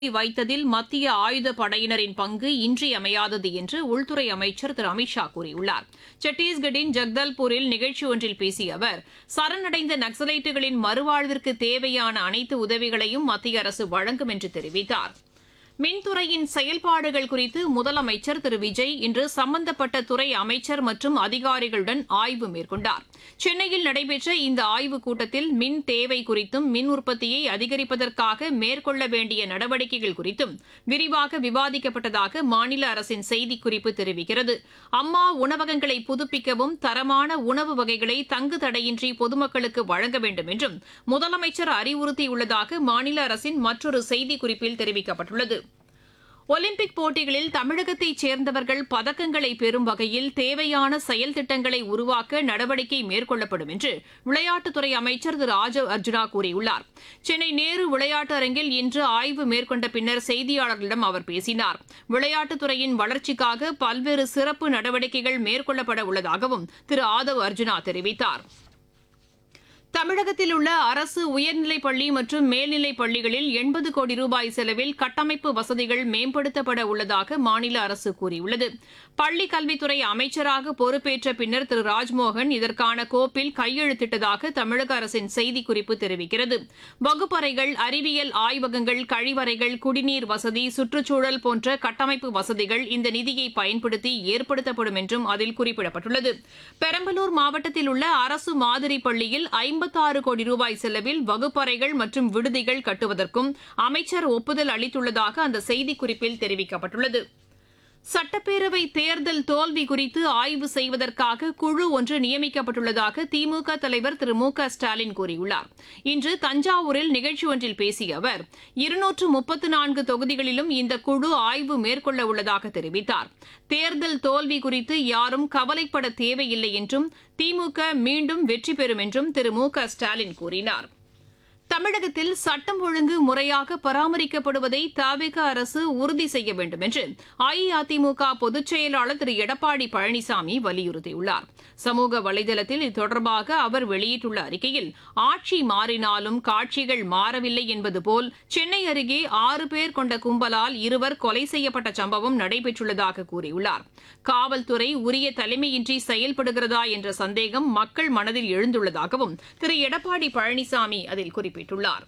வைத்ததில் மத்திய ஆயுத படையினரின் பங்கு இன்றியமையாதது என்று உள்துறை அமைச்சர் திரு அமித்ஷா கூறியுள்ளார் சத்தீஸ்கட்டின் ஜக்தல்பூரில் நிகழ்ச்சி ஒன்றில் பேசிய அவர் சரணடைந்த நக்சலைட்டுகளின் மறுவாழ்விற்கு தேவையான அனைத்து உதவிகளையும் மத்திய அரசு வழங்கும் என்று தெரிவித்தார் மின்துறையின் செயல்பாடுகள் குறித்து முதலமைச்சர் திரு விஜய் இன்று சம்பந்தப்பட்ட துறை அமைச்சர் மற்றும் அதிகாரிகளுடன் ஆய்வு மேற்கொண்டார் சென்னையில் நடைபெற்ற இந்த ஆய்வுக் கூட்டத்தில் மின் தேவை குறித்தும் மின் உற்பத்தியை அதிகரிப்பதற்காக மேற்கொள்ள வேண்டிய நடவடிக்கைகள் குறித்தும் விரிவாக விவாதிக்கப்பட்டதாக மாநில அரசின் செய்திக்குறிப்பு தெரிவிக்கிறது அம்மா உணவகங்களை புதுப்பிக்கவும் தரமான உணவு வகைகளை தங்கு தடையின்றி பொதுமக்களுக்கு வழங்க வேண்டும் என்றும் முதலமைச்சர் அறிவுறுத்தியுள்ளதாக மாநில அரசின் மற்றொரு செய்திக்குறிப்பில் தெரிவிக்கப்பட்டுள்ளது ஒலிம்பிக் போட்டிகளில் தமிழகத்தைச் சேர்ந்தவர்கள் பதக்கங்களை பெறும் வகையில் தேவையான செயல் திட்டங்களை உருவாக்க நடவடிக்கை மேற்கொள்ளப்படும் என்று விளையாட்டுத்துறை அமைச்சர் திரு ராஜவ் அர்ஜுனா கூறியுள்ளார் சென்னை நேரு விளையாட்டு அரங்கில் இன்று ஆய்வு மேற்கொண்ட பின்னர் செய்தியாளர்களிடம் அவர் பேசினார் விளையாட்டுத்துறையின் வளர்ச்சிக்காக பல்வேறு சிறப்பு நடவடிக்கைகள் மேற்கொள்ளப்பட உள்ளதாகவும் திரு ஆதவ் அர்ஜுனா தெரிவித்தார் தமிழகத்தில் உள்ள அரசு உயர்நிலைப் பள்ளி மற்றும் மேல்நிலைப் பள்ளிகளில் எண்பது கோடி ரூபாய் செலவில் கட்டமைப்பு வசதிகள் மேம்படுத்தப்பட உள்ளதாக மாநில அரசு கூறியுள்ளது பள்ளிக் கல்வித்துறை அமைச்சராக பொறுப்பேற்ற பின்னர் திரு ராஜ்மோகன் இதற்கான கோப்பில் கையெழுத்திட்டதாக தமிழக அரசின் செய்திக்குறிப்பு தெரிவிக்கிறது வகுப்பறைகள் அறிவியல் ஆய்வகங்கள் கழிவறைகள் குடிநீர் வசதி சுற்றுச்சூழல் போன்ற கட்டமைப்பு வசதிகள் இந்த நிதியை பயன்படுத்தி ஏற்படுத்தப்படும் என்றும் அதில் குறிப்பிடப்பட்டுள்ளது பெரம்பலூர் மாவட்டத்தில் உள்ள அரசு மாதிரி பள்ளியில் ஐம்பத்தாறு கோடி ரூபாய் செலவில் வகுப்பறைகள் மற்றும் விடுதிகள் கட்டுவதற்கும் அமைச்சர் ஒப்புதல் அளித்துள்ளதாக அந்த செய்திக்குறிப்பில் தெரிவிக்கப்பட்டுள்ளது சட்டப்பேரவை தேர்தல் தோல்வி குறித்து ஆய்வு செய்வதற்காக குழு ஒன்று நியமிக்கப்பட்டுள்ளதாக திமுக தலைவர் திரு மு க ஸ்டாலின் கூறியுள்ளார் இன்று தஞ்சாவூரில் நிகழ்ச்சி ஒன்றில் பேசிய அவர் இருநூற்று முப்பத்து நான்கு தொகுதிகளிலும் இந்த குழு ஆய்வு மேற்கொள்ள உள்ளதாக தெரிவித்தார் தேர்தல் தோல்வி குறித்து யாரும் கவலைப்பட தேவையில்லை என்றும் திமுக மீண்டும் வெற்றி பெறும் என்றும் திரு மு க ஸ்டாலின் கூறினார் தமிழகத்தில் சட்டம் ஒழுங்கு முறையாக பராமரிக்கப்படுவதை தவிக அரசு உறுதி செய்ய வேண்டும் என்று அஇஅதிமுக பொதுச் செயலாளர் திரு எடப்பாடி பழனிசாமி வலியுறுத்தியுள்ளார் சமூக வலைதளத்தில் இது தொடர்பாக அவர் வெளியிட்டுள்ள அறிக்கையில் ஆட்சி மாறினாலும் காட்சிகள் மாறவில்லை என்பது போல் சென்னை அருகே ஆறு பேர் கொண்ட கும்பலால் இருவர் கொலை செய்யப்பட்ட சம்பவம் நடைபெற்றுள்ளதாக கூறியுள்ளார் காவல்துறை உரிய தலைமையின்றி செயல்படுகிறதா என்ற சந்தேகம் மக்கள் மனதில் எழுந்துள்ளதாகவும் திரு எடப்பாடி பழனிசாமி அதில் குறிப்பிட்டுள்ளார்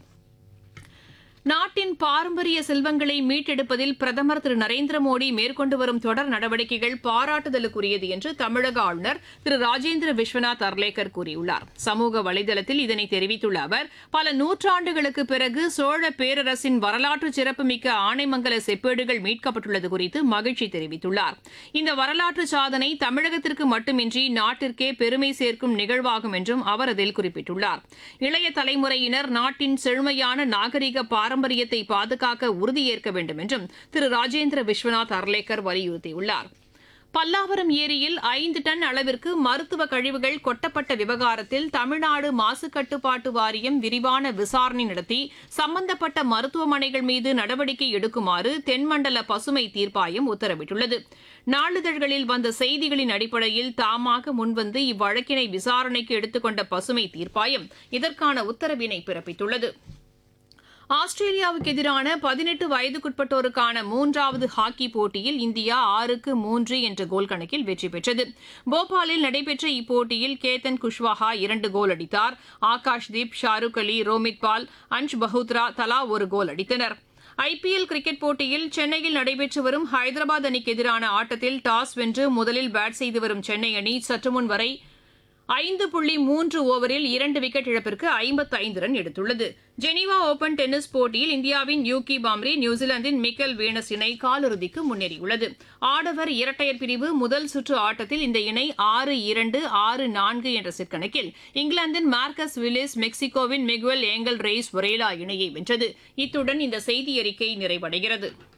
நாட்டின் பாரம்பரிய செல்வங்களை மீட்டெடுப்பதில் பிரதமர் திரு நரேந்திர மோடி மேற்கொண்டு வரும் தொடர் நடவடிக்கைகள் பாராட்டுதலுக்குரியது என்று தமிழக ஆளுநர் திரு ராஜேந்திர விஸ்வநாத் அர்லேக்கர் கூறியுள்ளார் சமூக வலைதளத்தில் இதனை தெரிவித்துள்ள அவர் பல நூற்றாண்டுகளுக்கு பிறகு சோழ பேரரசின் வரலாற்று சிறப்புமிக்க ஆனைமங்கல செப்பேடுகள் மீட்கப்பட்டுள்ளது குறித்து மகிழ்ச்சி தெரிவித்துள்ளார் இந்த வரலாற்று சாதனை தமிழகத்திற்கு மட்டுமின்றி நாட்டிற்கே பெருமை சேர்க்கும் நிகழ்வாகும் என்றும் அவர் அதில் குறிப்பிட்டுள்ளார் இளைய தலைமுறையினர் நாட்டின் செழுமையான நாகரிக பாரம்பரியத்தை பாதுகாக்க உறுதியேற்க வேண்டும் என்றும் திரு ராஜேந்திர விஸ்வநாத் அர்லேக்கர் வலியுறுத்தியுள்ளார் பல்லாவரம் ஏரியில் ஐந்து டன் அளவிற்கு மருத்துவ கழிவுகள் கொட்டப்பட்ட விவகாரத்தில் தமிழ்நாடு மாசு கட்டுப்பாட்டு வாரியம் விரிவான விசாரணை நடத்தி சம்பந்தப்பட்ட மருத்துவமனைகள் மீது நடவடிக்கை எடுக்குமாறு தென்மண்டல பசுமை தீர்ப்பாயம் உத்தரவிட்டுள்ளது நாளிதழ்களில் வந்த செய்திகளின் அடிப்படையில் தாமாக முன்வந்து இவ்வழக்கினை விசாரணைக்கு எடுத்துக்கொண்ட பசுமை தீர்ப்பாயம் இதற்கான உத்தரவினை பிறப்பித்துள்ளது ஆஸ்திரேலியாவுக்கு எதிரான பதினெட்டு வயதுக்குட்பட்டோருக்கான மூன்றாவது ஹாக்கி போட்டியில் இந்தியா ஆறுக்கு மூன்று என்ற கோல் கணக்கில் வெற்றி பெற்றது போபாலில் நடைபெற்ற இப்போட்டியில் கேத்தன் குஷ்வாஹா இரண்டு கோல் அடித்தார் ஆகாஷ்தீப் ஷாருக் அலி ரோமித் பால் அன்ஷ் பஹூத்ரா தலா ஒரு கோல் அடித்தனர் ஐபிஎல் கிரிக்கெட் போட்டியில் சென்னையில் நடைபெற்று வரும் ஹைதராபாத் அணிக்கு எதிரான ஆட்டத்தில் டாஸ் வென்று முதலில் பேட் செய்து வரும் சென்னை அணி சற்றுமுன் வரை ஐந்து புள்ளி மூன்று ஓவரில் இரண்டு விக்கெட் இழப்பிற்கு ஐம்பத்து ஐந்து ரன் எடுத்துள்ளது ஜெனீவா ஓபன் டென்னிஸ் போட்டியில் இந்தியாவின் யூகி பாம்ரி நியூசிலாந்தின் மிக்கல் வீனஸ் இணை காலிறுதிக்கு முன்னேறியுள்ளது ஆடவர் இரட்டையர் பிரிவு முதல் சுற்று ஆட்டத்தில் இந்த இணை ஆறு இரண்டு ஆறு நான்கு என்ற செட் கணக்கில் இங்கிலாந்தின் மார்க்கஸ் வில்லிஸ் மெக்சிகோவின் மிகுவல் ஏங்கல் ரெய்ஸ் ஒரேலா இணையை வென்றது இத்துடன் இந்த செய்தி அறிக்கை நிறைவடைகிறது